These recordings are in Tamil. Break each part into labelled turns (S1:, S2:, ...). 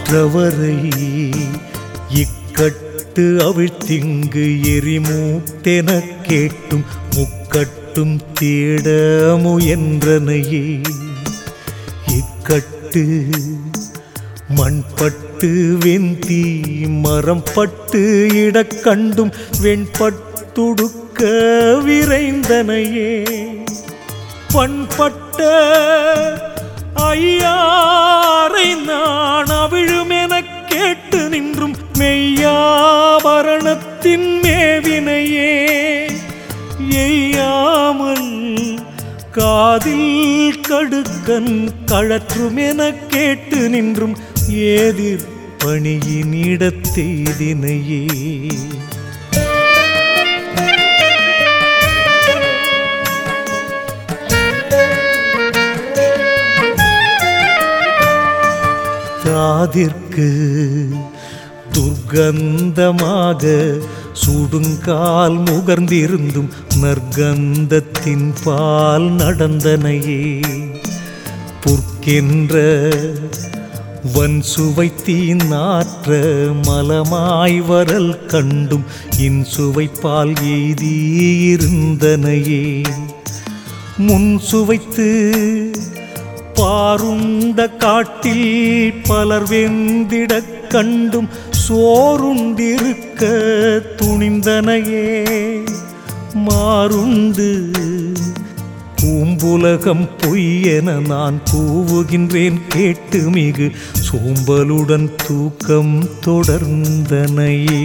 S1: உற்றவரை இக்கட்டு அவிழ்த்திங்கு எரிமூட்டென கேட்டும் முக்கட்டும் தேட முயன்றனையே இக்கட்டு மண்பட்டு வெந்தி மரம் பட்டு இடக்கண்டும் வெண்பட்டுடுக்க விரைந்தனையே பண்பட்ட ஐயாரை நான் அவிழுமெனக் கேட்டு நின்றும் மெய்யாபரணத்தின் மேவினையே எய்யாமல் காதில் கடுக்கன் கழற்றுமெனக் கேட்டு நின்றும் ஏதிர் பணியின் இடத்தெய்தினையே காதிற்கு துர்க்கந்தமாக சுடுங்கால் முகர்ந்திருந்தும் நற்கந்தத்தின் பால் நடந்தனையே புற்கென்ற வன் சுவைத்தீன் நாற்ற மலமாய் வரல் கண்டும் இன்சுவை பால் எய்தியிருந்தனையே முன் சுவைத்து பாருண்ட காட்டில் பலர் வெந்திடக் கண்டும் சோருண்டிருக்க துணிந்தனையே மாறுண்டு பூம்புலகம் பொய்யென நான் கூவுகின்றேன் கேட்டு மிகு சோம்பலுடன் தூக்கம் தொடர்ந்தனையே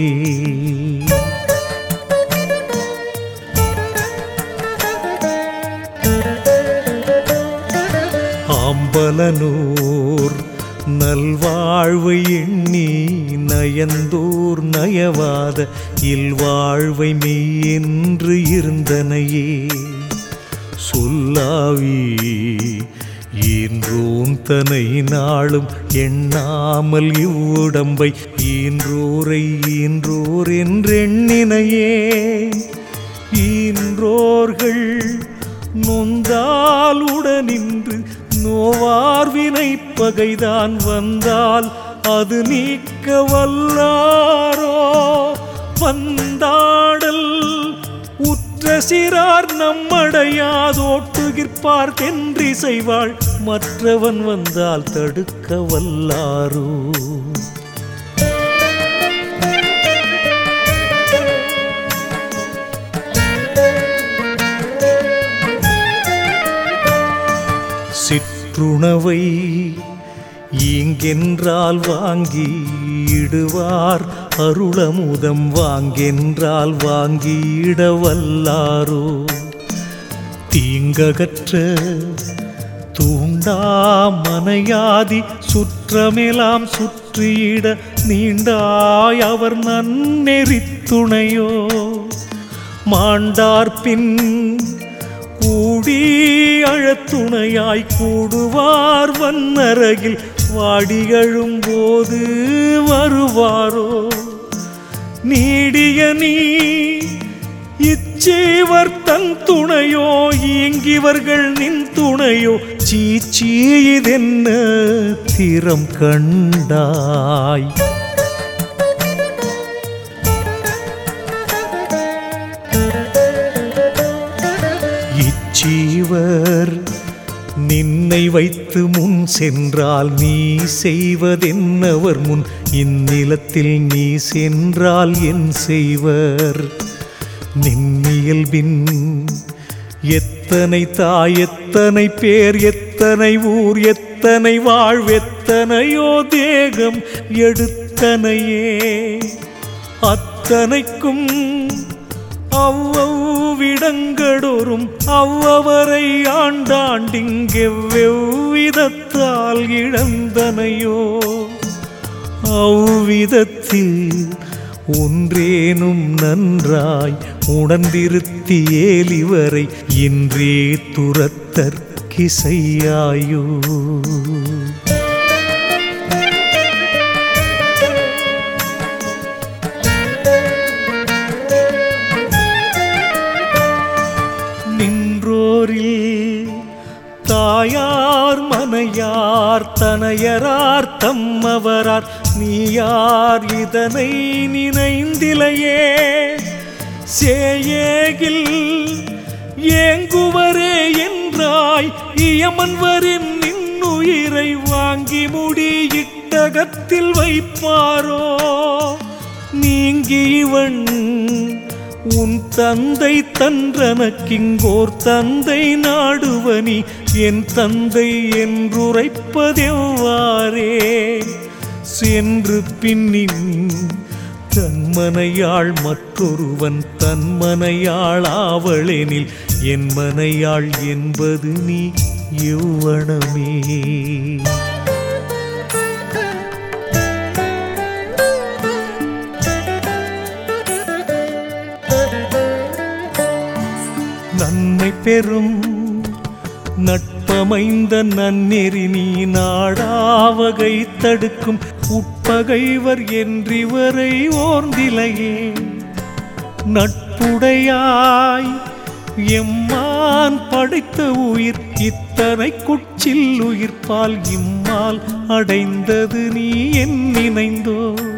S1: ஆம்பலனூர் நல்வாழ்வை எண்ணி நயந்தோர் நயவாத இல்வாழ்வை மெய்யென்று இருந்தனையே சொல்லாவி ஈன்றோன் தனை நாளும் எண்ணாமல் இவ்வுடம்பை ஈன்றோரை ஈன்றோர் என்றெண்ணினையே ஈன்றோர்கள் நொந்தால் உடனின்று நோவார் வினை பகைதான் வந்தால் அது நீக்க வல்லாரோ வந்தாடல் உற்ற சிறார் நம்மடையாதோட்டுகிற்பார் தென்றி செய்வாள் மற்றவன் வந்தால் தடுக்க வல்லாரோ சிற்றுணவை ஈங்கென்றால் வாங்கி இடுவார் அருளமுதம் வாங்கென்றால் வாங்கி இடவல்லாரோ தீங்ககற்ற தூண்டா மனையாதி சுற்றமெலாம் சுற்றியிட நீண்டாய் அவர் நன்னெறித்துணையோ மாண்டார்பின் கூடி அழத்துணையாய் கூடுவார் வன்னரகில் வாடியழும் போது வருவாரோ நீடிய நீ இச்சீவர் தன் துணையோ இங்கிவர்கள் நின் துணையோ சீச்சி இதென்ன திறம் கண்டாய் இச்சீவர் நின்னை வைத்து முன் சென்றால் நீ செய்வதென்னவர் முன் இந்நிலத்தில் நீ சென்றால் என் செய்வர் நின்னியல்பின் எத்தனை தாய் எத்தனை பேர் எத்தனை ஊர் எத்தனை வாழ்வெத்தனையோ தேகம் எடுத்தனையே அத்தனைக்கும் அவ்வவிடங்கடோறும் அவ்வவரை ஆண்டாண்டிங்கெவ்வெவ்விதத்தால் இழந்தனையோ அவ்விதத்தில் ஒன்றேனும் நன்றாய் உணர்ந்திருத்தி ஏலிவரை இன்றே துரத்தற்கிசையாயோ நின்றோரில் தாயார் மனை அன்னையார் தனையரார் தம்மவரார் நீயார் இதனை நினைந்திலையே சேயேகில் ஏங்குவரே என்றாய் இயமன்வரின் நின்னுயிரை வாங்கி முடியிட்டகத்தில் வைப்பாரோ நீங்கி இவன் உன் தந்தை தன்றனக்கிங்கோர் தந்தை நாடுவனி என் தந்தை என்றுரைப்பதெவ்வாறே சென்று பின்னின் தன்மனையாள் மற்றொருவன் தன்மனையாள் ஆவளெனில் என் மனையாள் என்பது நீ எவ்வனமே நன்மை பெறும் நட்பமைந்த நன்னெறி நீ நாடாவகை தடுக்கும் உட்பகைவர் என்றிவரை ஓர்ந்திலையே நட்புடையாய் எம்மான் படைத்த உயிர் இத்தனை குச்சில் உயிர்ப்பால் இம்மால் அடைந்தது நீ என் நினைந்தோ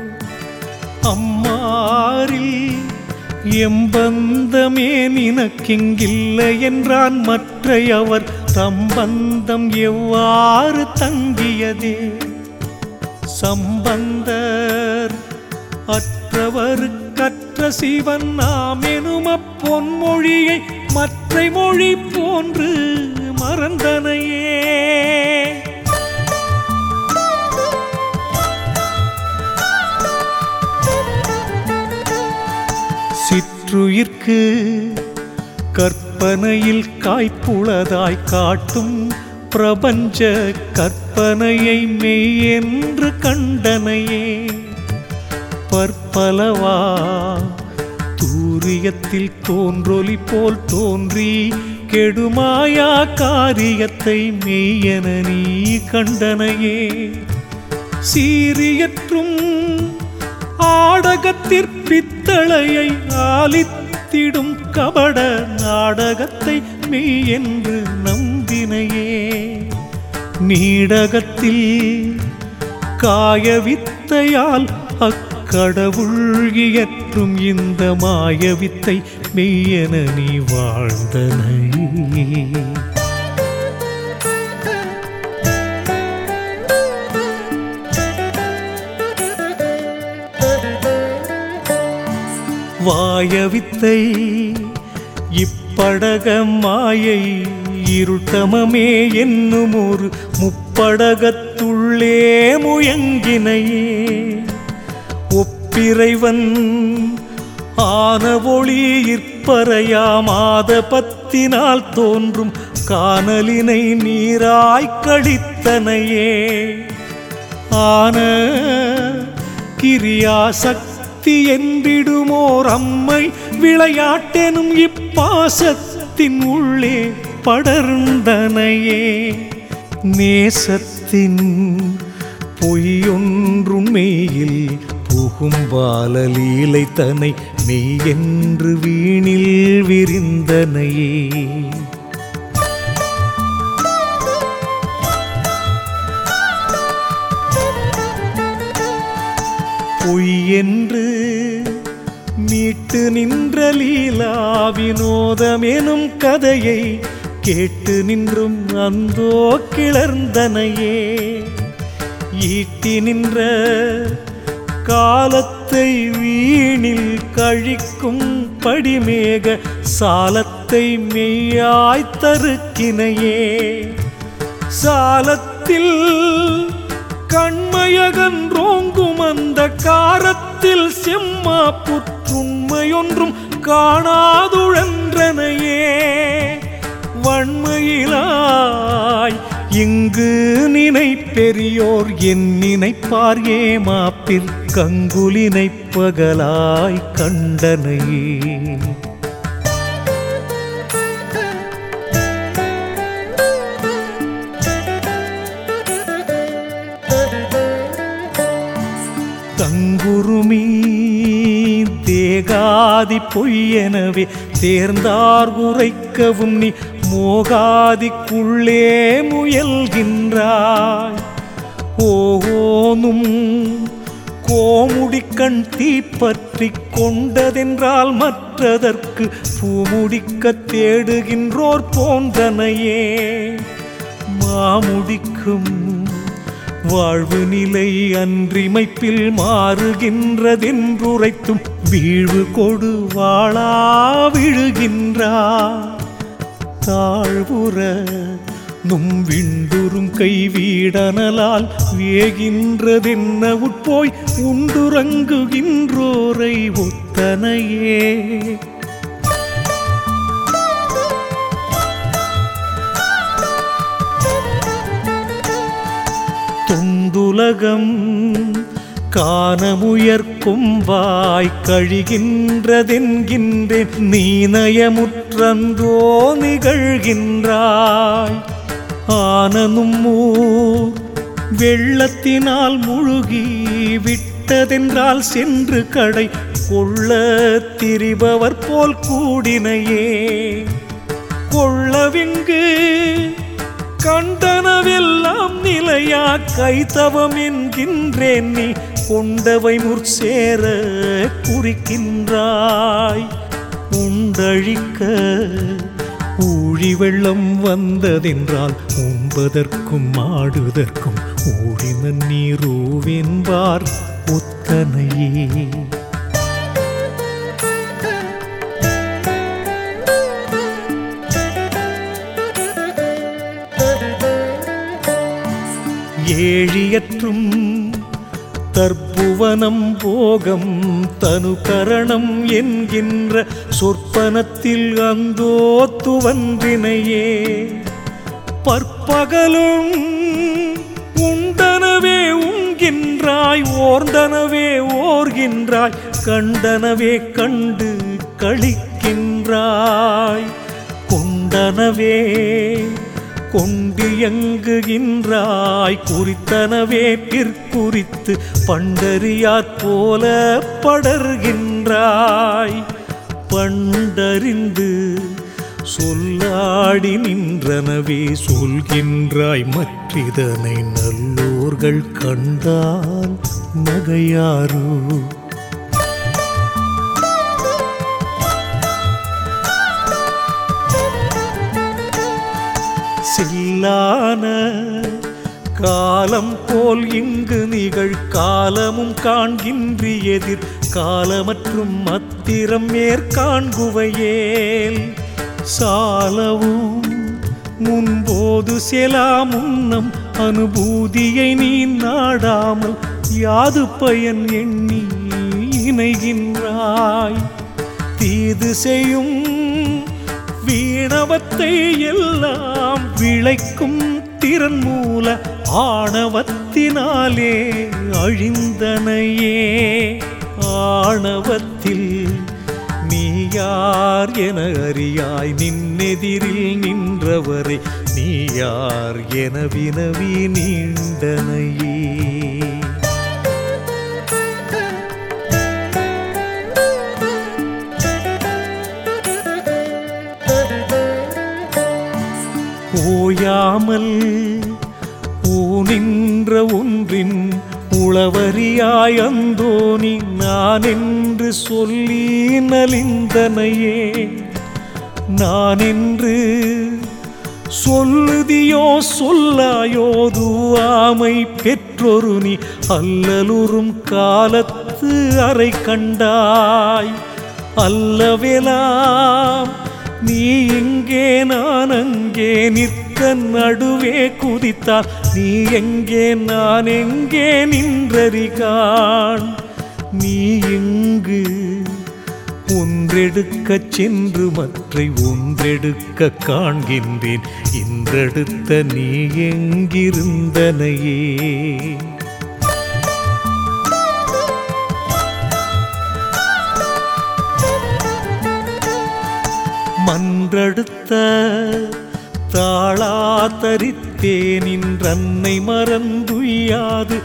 S1: அம்மாரில் எம்பந்தமே நினக்கிங்கில்லை என்றான் மற்றையவர் சம்பந்தம் எவ்வாறு தங்கியதே சம்பந்தர் அற்றவருக்கற்ற சிவன் நாம் எனும் அப்பொன்மொழியை மற்றை மொழி போன்று மறந்தனையே சிற்றுயிர்க்கு கற்பனையில் காய்ப்புளதாய் காட்டும் பிரபஞ்ச கற்பனையை மெய் என்று கண்டனையே பற்பலவா தூரியத்தில் தோன்றொலி போல் தோன்றி கெடுமாயா காரியத்தை மெய்யென நீ கண்டனையே சீரியற்றும் ஆடகத்திற்பித்தளையை ஆலித்திடும் கபட நாடகத்தை மெய் என்று நம்பினையே நீடகத்தில் காயவித்தையால் அக்கடவுள் இயற்றும் இந்த மாயவித்தை மெய்யென நீ வாழ்ந்தனையே வாயவித்தை இப்படக மாயை இருட்டமமே என்னும் ஒரு முப்படகத்துள்ளே முயங்கினையே ஒப்பிறைவன் ஆன ஒளி இற்பறையாமாத பத்தினால் தோன்றும் காணலினை நீராய்க் கழித்தனையே ஆன கிரியாசக்தி என்றிடுமோர் அம்மை விளையாட்டெனும் இப்பாசத்தின் உள்ளே படர்ந்தனையே நேசத்தின் பொய்யொன்றும் மெய்யில் புகும் பாலலீலை தனை மெய்யென்று வீணில் விரிந்தனையே பொய் என்று மீட்டு நின்ற லீலா வினோதமெனும் கதையை கேட்டு நின்றும் அந்தோ கிளர்ந்தனையே ஈட்டி நின்ற காலத்தை வீணில் கழிக்கும் படிமேக சாலத்தை மெய்யாய் தருக்கினையே சாலத்தில் கண்மயகன்றோங்கும் அந்த காரத்தில் செம்மா புற்றுண்மையொன்றும் காணாதுழன்றனையே வன்மையிலாய் இங்கு நினை பெரியோர் என் நினைப்பார் ஏமாப்பிற் கங்குலினை பகலாய் கண்டனையே தங்குருமி தேகாதி பொய்யெனவே தேர்ந்தார் உரைக்கவும் நீ மோகாதிக்குள்ளே முயல்கின்றாய் ஓஹோனும் கோமுடிக்கண் தீப்பற்றி கொண்டதென்றால் மற்றதற்கு பூமுடிக்க தேடுகின்றோர் போன்றனையே மாமுடிக்கும் வாழ்வு நிலை அன்றிமைப்பில் மாறுகின்றதென்றுரைத்தும் வீழ்வு கொடு வாழா விழுகின்றார் தாழ்வுற நும் விண்டுறும் கைவீடனலால் வேகின்றதென்ன உட்போய் உண்டுறங்குகின்றோரை ஒத்தனையே தொண்டுலகம் காணமுயர்க்கும் வாய் கழிகின்றதென்கின்றேன் நீ நயமுற்றன்றோ நிகழ்கின்றாய் ஆனனும் ஊர் வெள்ளத்தினால் முழுகி விட்டதென்றால் சென்று கடை கொள்ள திரிபவர் போல் கூடினையே கொள்ளவிங்கு கண்டனவெல்லாம் நிலையா கைத்தவம் என்கின்றேன் நீ கொண்டவை முற்சேர குறிக்கின்றாய் உண்டழிக்க ஊழி வெள்ளம் வந்ததென்றால் உண்பதற்கும் ஆடுதற்கும் ஊழின நீரூவென்பார் ஒத்தனையே ஏழியற்றும் தற்புவனம் போகம் தனுகரணம் என்கின்ற சொற்பனத்தில் அந்தோ துவன்றினையே பற்பகலும் உண்டனவே உண்கின்றாய் ஓர்ந்தனவே ஓர்கின்றாய் கண்டனவே கண்டு கழிக்கின்றாய் கொண்டனவே கொண்டியங்குகின்றாய் குறித்தனவே பிற்குறித்து பண்டறியாற் போல படர்கின்றாய் பண்டறிந்து சொல்லாடி நின்றனவே சொல்கின்றாய் மற்றிதனை நல்லோர்கள் கண்டால் நகையாரோ சில்லான காலம் போல் இங்கு நிகழ் காலமும் காண்கின்றி எதிர் காலமற்றும் அத்திரம் மேற்காண்குவையேல் சாலவும் முன்போது செலா முன்னம் அனுபூதியை நீ நாடாமல் யாது பயன் எண்ணி இணைகின்றாய் தீது செய்யும் வீணவத்தை எல்லாம் விளைக்கும் திறன் மூல ஆணவத்தினாலே அழிந்தனையே ஆணவத்தில் நீ யார் என அறியாய் நின்னெதிரில் நின்றவரை நீ யார் என வினவி நீண்டனையே ஓயாமல் ஊனின்ற ஒன்றின் உளவறியாய் அந்தோனி நான் என்று சொல்லி நலிந்தனையே நான் என்று சொல்லுதியோ சொல்லாயோ துவாமை பெற்றொரு நீ அல்லலுறும் காலத்து அறை கண்டாய் அல்லவெலாம் நீ இங்கே நான் அங்கே நிற்க நடுவே குதித்தால் நீ எங்கே நான் எங்கே நின்றறிகான் நீ எங்கு ஒன்றெடுக்கச் சென்று மற்றை ஒன்றெடுக்க காண்கின்றேன் இன்றெடுத்த நீ எங்கிருந்தனையே மன்றடுத்த தாளா தரித்தேனின்றன்னை மறந்துய்யாது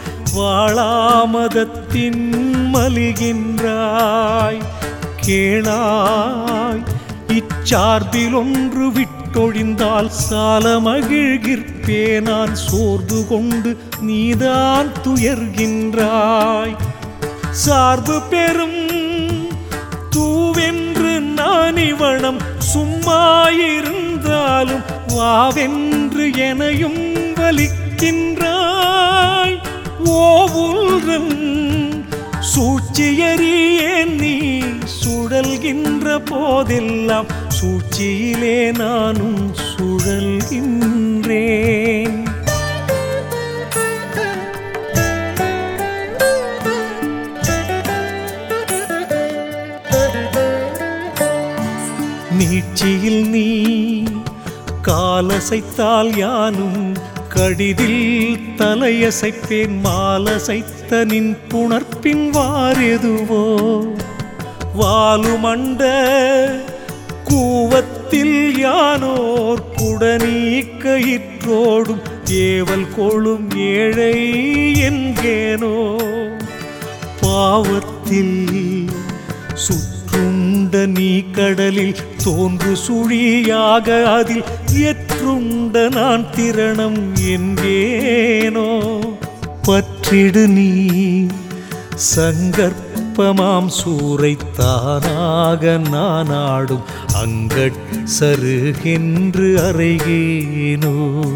S1: வாழாமதத்தின் மலிகின்றாய் கேளாய் இச்சார்பில் ஒன்று விட்டொழிந்தால் சால மகிழ்கிற்பே நான் சோர்ந்து கொண்டு நீதான் துயர்கின்றாய் சார்பு பெறும் தூவென்று நான் இவனம் சும்மாயிருந்தாலும் வாவென்று எனையும் வலிக்கின்றாய் ஓவுல்றன் சூழ்ச்சியறியேன் நீ சுழல்கின்ற போதெல்லாம் சூழ்ச்சியிலே நானும் சுழல்கின்றேன் நீட்சியில் நீ காலசைத்தால் யானும் கடிதில் தலையசைப்பேன் மாலசைத்த நின் புணர்ப்பின் வாரெதுவோ வாலுமண்ட கூவத்தில் யானோர் குடநீக்கயிற்றோடும் ஏவல் கொழும் ஏழை என்கேனோ பாவத்தில் சுற்றுண்ட நீ கடலில் தோன்று சுழியாக அதில் எற்றுண்ட நான் திரணம் என்கேனோ பற்றிடு நீ சங்கற்பமாம் சூறைத்தானாக நான் ஆடும் அங்கட் சருகென்று அறைகேனோ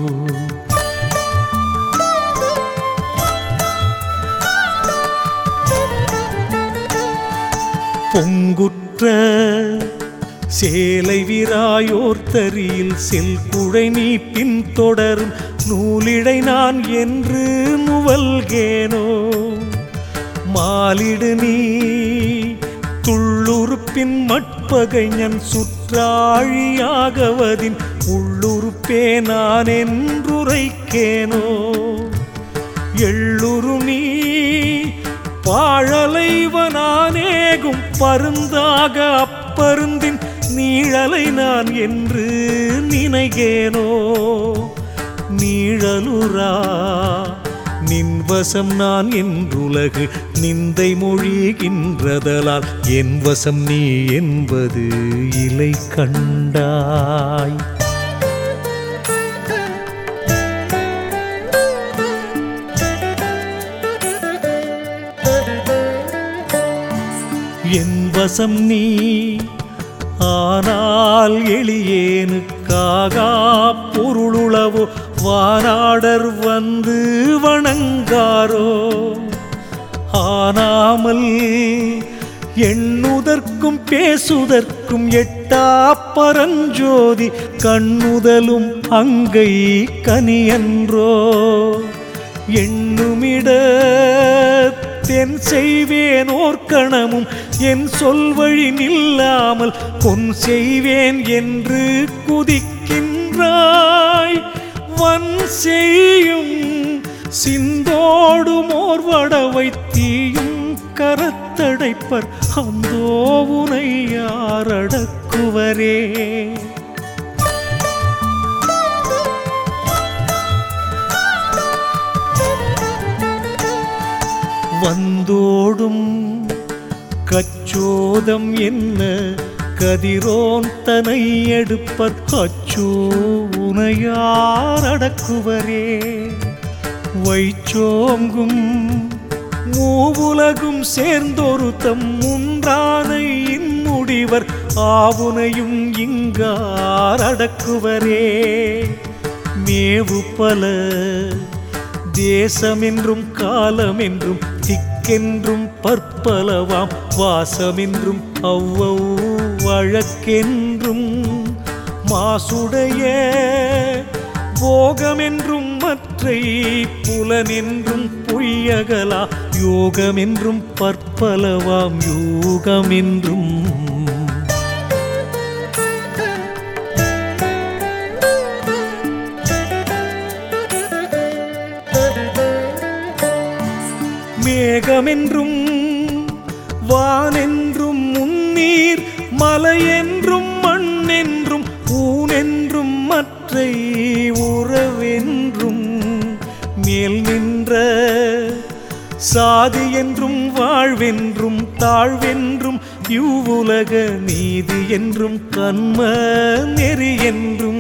S1: பொங்குற்ற சேலை விராயோர் தரியில் செல் குழை நீ பின்தொடரும் நூலிடை நான் என்று நுவல்கேனோ மாலிடு நீ துள்ளுறுப்பின் மட்பகைஞன் சுற்றாழியாகவதின் உள்ளுறுப்பே நான் என்றுரைக்கேனோ எள்ளுரு நீ பாழலைவனானேகும் பருந்தாக அப்பருந்தின் நீழலை நான் என்று நினைகேனோ நீழலுரா நின்வசம் நான் என்றுலகு நிந்தை மொழிகின்றதலால் என் வசம் நீ என்பது இலை கண்டாய் என் வசம் நீ ஆனால் எளியேனுக்காகா பொருளுளவோ வானாடர் வந்து வணங்காரோ ஆனாமல் எண்ணுதற்கும் பேசுதற்கும் எட்டா பரஞ்சோதி கண்ணுதலும் அங்கை கனியன்றோ எண்ணுமிட தென் செய்வேன் ஓர்க்கணமும் என் சொல்வழி நில்லாமல் பொன் செய்வேன் என்று குதிக்கின்றாய் வன் செய்யும் சிந்தோடும் ஓர் வடவை தீயும் கரத்தடைப்பர் அந்தோ உனை யாரடக்குவரே வந்தோடும் கச்சோதம் என்ன கதிரோன் தனை எடுப்பர் அச்சோ உனையார் அடக்குவரே வைச்சோங்கும் மூவுலகும் சேர்ந்தொரு தம் முன்றானை இன்முடிவர் ஆவுனையும் இங்கார் அடக்குவரே மேவு பல தேசமென்றும் காலமென்றும் திக்கென்றும் பற்பலவாம் வாசமென்றும் அவ்வவ் வழக்கென்றும் மாசுடைய போகமென்றும் மற்றை புலனென்றும் பொய்யகலா யோகமென்றும் பற்பலவாம் யோகமென்றும் மேகமென்றும் வானென்றும் முன்னீர் மலையென்றும் மண்ணென்றும் ஊனென்றும் மற்றை உறவென்றும் மேல் நின்ற சாதி என்றும் வாழ்வென்றும் தாழ்வென்றும் இவ்வுலக நீதி என்றும் கண்ம நெறி என்றும்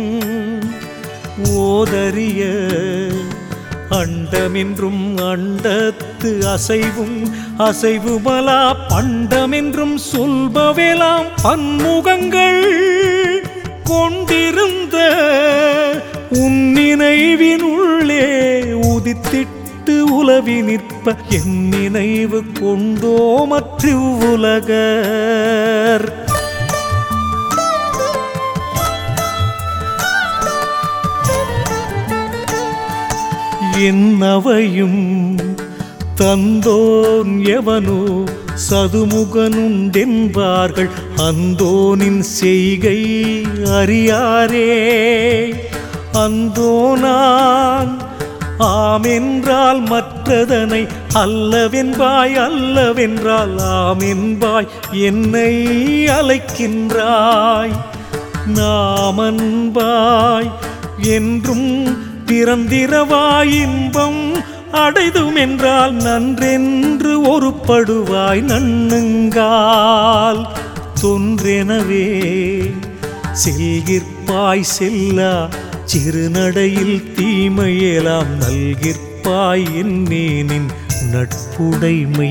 S1: ஓதறிய அண்டமென்றும் அண்டத்து அசைவும் அசைவுமலா பண்டமென்றும் சொல்பவெலாம் பன்முகங்கள் கொண்டிருந்த உன் நினைவினுள்ளே உதித்திட்டு உலவி நிற்ப என் நினைவு கொண்டோ மற்றுலகர் என்னவையும் தந்தோன் எவனோ சதுமுகனுண்டென்பார்கள் அந்தோனின் செய்கை அறியாரே அந்தோ நான் ஆமென்றால் மற்றதனை அல்லவென்பாய் அல்லவென்றால் ஆமென்பாய் என்னை அழைக்கின்றாய் நாமன்பாய் என்றும் பிறந்திரவாய் இன்பம் அடைதும் என்றால் நன்றென்று ஒரு படுவாய் நண்ணுங்கால் தொன்றெனவே செல்கிற்பாய் செல்லா சிறுநடையில் தீமையெல்லாம் நல்கிற்பாய் என்னேனின் நட்புடைமை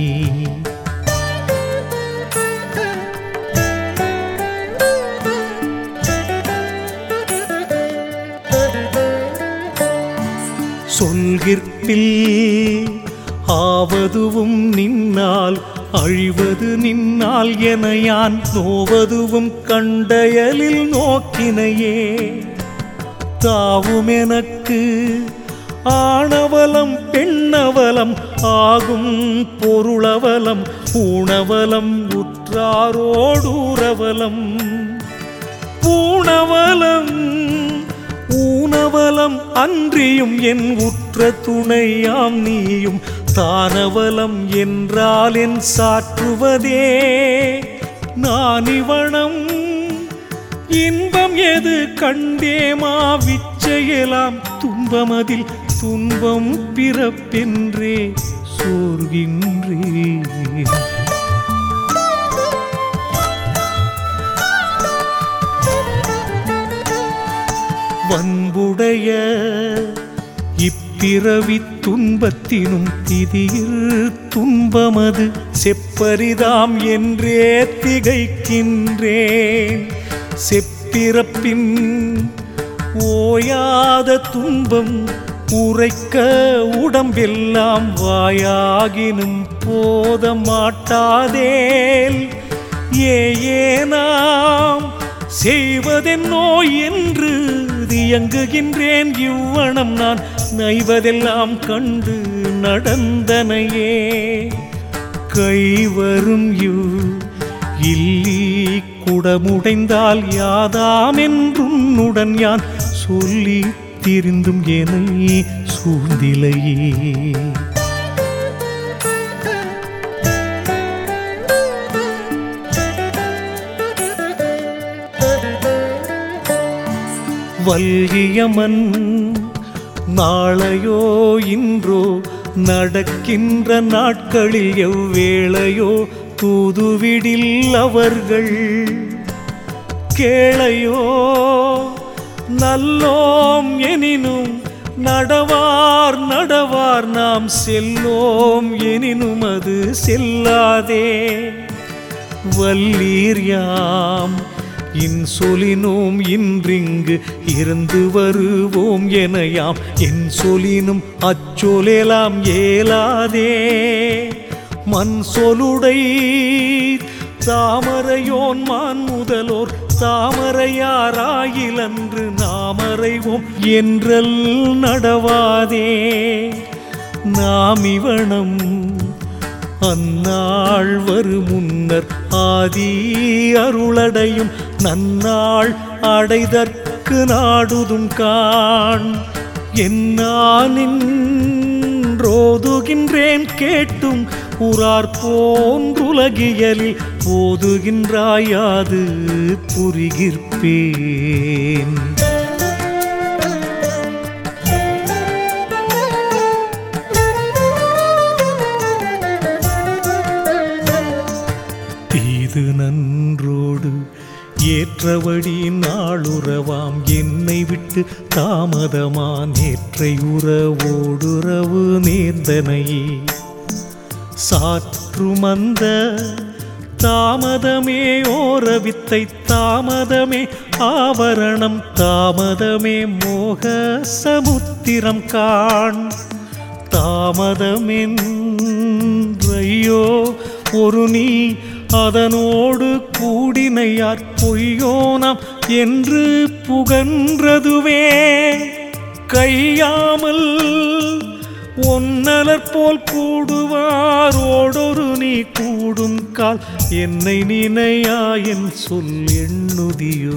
S1: சொல்கிற்பில் ஆவதுவும் நின்னால் அழிவது நின்னால் என யான் நோவதுவும் கண்டயலில் நோக்கினையே தாவும் எனக்கு ஆணவலம் பெண்ணவலம் ஆகும் பொருளவலம் ஊனவலம் உற்றாரோடூரவலம் பூணவலம் ஊனவலம் அன்றியும் என் உற்ற துணையாம் நீயும் தானவலம் என்றால் என் சாற்றுவதே நான் இவனம் இன்பம் எது கண்டேமா விச்சையலாம் துன்பமதில் துன்பம் பிறப்பென்றே சோர்கின்றேன் வன்புடைய இப்பிறவி துன்பத்தினும் திதியில் துன்பமது செப்பரிதாம் என்றே திகைக்கின்றேன் செப்பிறப்பின் ஓயாத துன்பம் உரைக்க உடம்பெல்லாம் வாயாகினும் போத மாட்டாதேல் ஏ ஏனாம் செய்வதென்னோ என்று தியங்குகின்றேன் இவ்வனம் நான் நைவதெல்லாம் கண்டு நடந்தனையே கைவரும் இவ் இல்லி குடமுடைந்தால் யாதாம் என்றுன்னுடன் யான் சொல்லி திரிந்தும் எனை சூழ்ந்திலையே வல்கியமன் நாளையோ இன்றோ நடக்கின்ற நாட்களில் எவ்வேளையோ தூதுவிடில் அவர்கள் கேளையோ நல்லோம் எனினும் நடவார் நடவார் நாம் செல்லோம் எனினும் அது செல்லாதே வல்லீர் யாம் இன்சொலினோம் இன்றிங்கு இருந்து வருவோம் என யாம் என் சொலினும் அச்சொலேலாம் ஏலாதே மண் சொலுடை தாமரையோன் மான் முதலோர் தாமரையாராயிலன்று நாமறைவோம் என்றல் நடவாதே நாம் இவனம் அந்நாள் வரு முன்னர் ஆதி அருளடையும் நன்னாள் அடைதற்கு நாடுதும் காண் என்னானின்றோதுகின்றேன் கேட்டும் உறார் போன்றுலகியலில் போதுகின்றாயாது புரிகிற்பேன் தீது நன் என்னை விட்டு தாமதமா நேற்றை உறவோடுறவு நேர்ந்தனையே சாற்றுமந்த தாமதமே ஓர வித்தை தாமதமே ஆவரணம் தாமதமே மோக சமுத்திரம் காண் தாமதமென்றையோ ஒரு நீ அதனோடு கூடினையார் பொய்யோனாம் என்று புகன்றதுவே கையாமல் ஒன்னலர் போல் கூடுவாரோடொரு நீ கூடும் கால் என்னை நினையா என் சொல் எண்ணுதியோ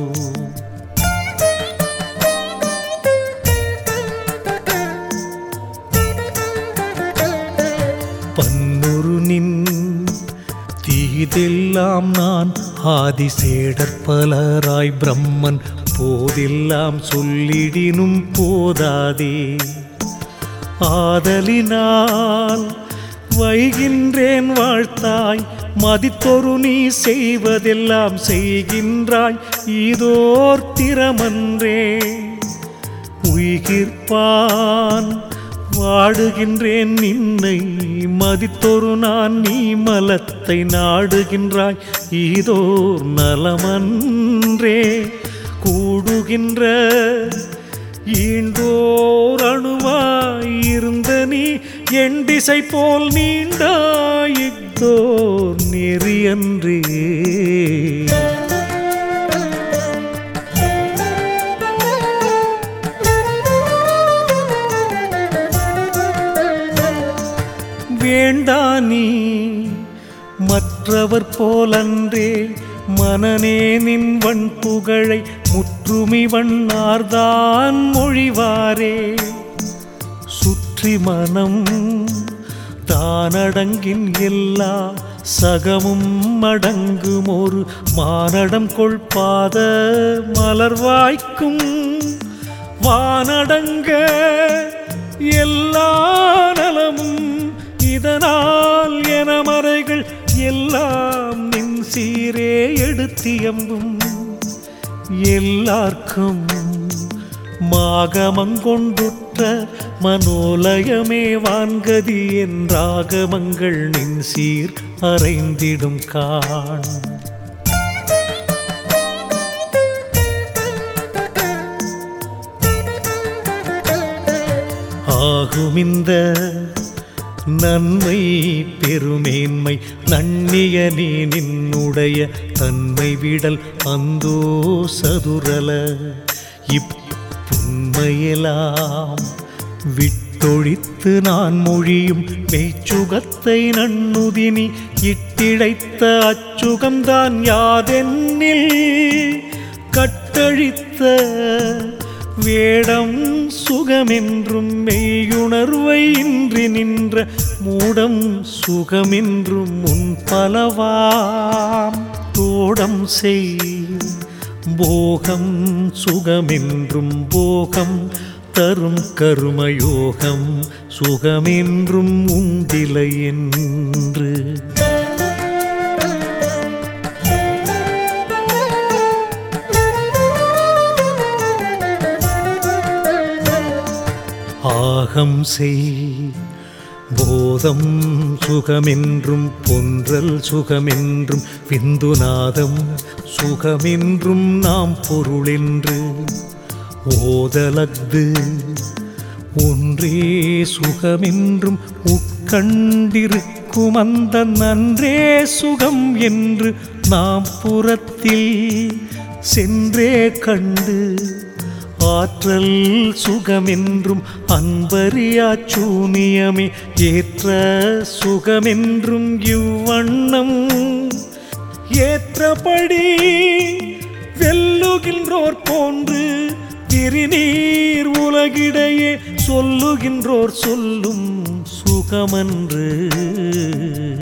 S1: பன்னுரு நின் தீதெல்லாம் நான் ஆதிசேடர் பலராய் பிரம்மன் போதெல்லாம் சொல்லிடினும் போதாதே ஆதலினால் வைகின்றேன் வாழ்த்தாய் மதித்தொரு நீ செய்வதெல்லாம் செய்கின்றாய் இதோர் திறமன்றே உயிர்ப்பான் வாடுகின்றேன் நின்னை மதித்தொரு நான் நீ மலத்தை நாடுகின்றாய் இதோர் நலமன்றே கூடுகின்ற ஈண்டோர் அணுவாயிருந்த நீ என் திசை போல் நீண்டாயித்தோர் நெறியன்றே வேண்டா நீ மற்றவர் போலன்றே மனநே நின் வன் புகழை முற்றுமி வண்ணார்தான் மொழிவாரே சுற்றி மனம் தானடங்கின் எல்லா சகமும் அடங்கும் ஒரு மானடம் கொள்பாத மலர்வாய்க்கும் வானடங்க எல்லா நலமும் இதனால் என மறைகள் எல்லாம் நின் சீரே எடுத்தியம்பும் எல்லார்க்கும் மாகமங்கொண்டுற்ற மனோலயமே வான்கதி என்றாகமங்கள் நின் சீர் அறைந்திடும் காண் ஆகும் இந்த நன்மை பெருமேன்மை நன்னிய நீ நின்னுடைய தன்மை விடல் அந்தோ சதுரல இப்புண்மையெல்லாம் விட்டொழித்து நான் மொழியும் மெய்ச்சுகத்தை நன்னுதினி இட்டிழைத்த அச்சுகம்தான் யாதென்னில் கட்டழித்த வேடம் சுகமென்றும் மெய்யுணர்வை இன்றி நின்ற மூடம் சுகமென்றும் முன் பலவாம் தோடம் செய் போகம் சுகமென்றும் போகம் தரும் கருமயோகம் சுகமென்றும் உண்டிலை என்று ஆகம் செய் போதம் சுகமென்றும் பொன்றல் சுகமென்றும் விந்துநாதம் சுகமென்றும் நாம் பொருளென்று ஓதலஃது ஒன்றே சுகமென்றும் உட்கண்டிருக்கும் அந்த நன்றே சுகம் என்று நாம் புறத்தில் சென்றே கண்டு ஆற்றல் சுகமென்றும் அன்பறியா சூனியமே ஏற்ற சுகமென்றும் இவ்வண்ணம் ஏற்றபடி வெல்லுகின்றோர் போன்று திருநீர் உலகிடையே சொல்லுகின்றோர் சொல்லும் சுகமன்று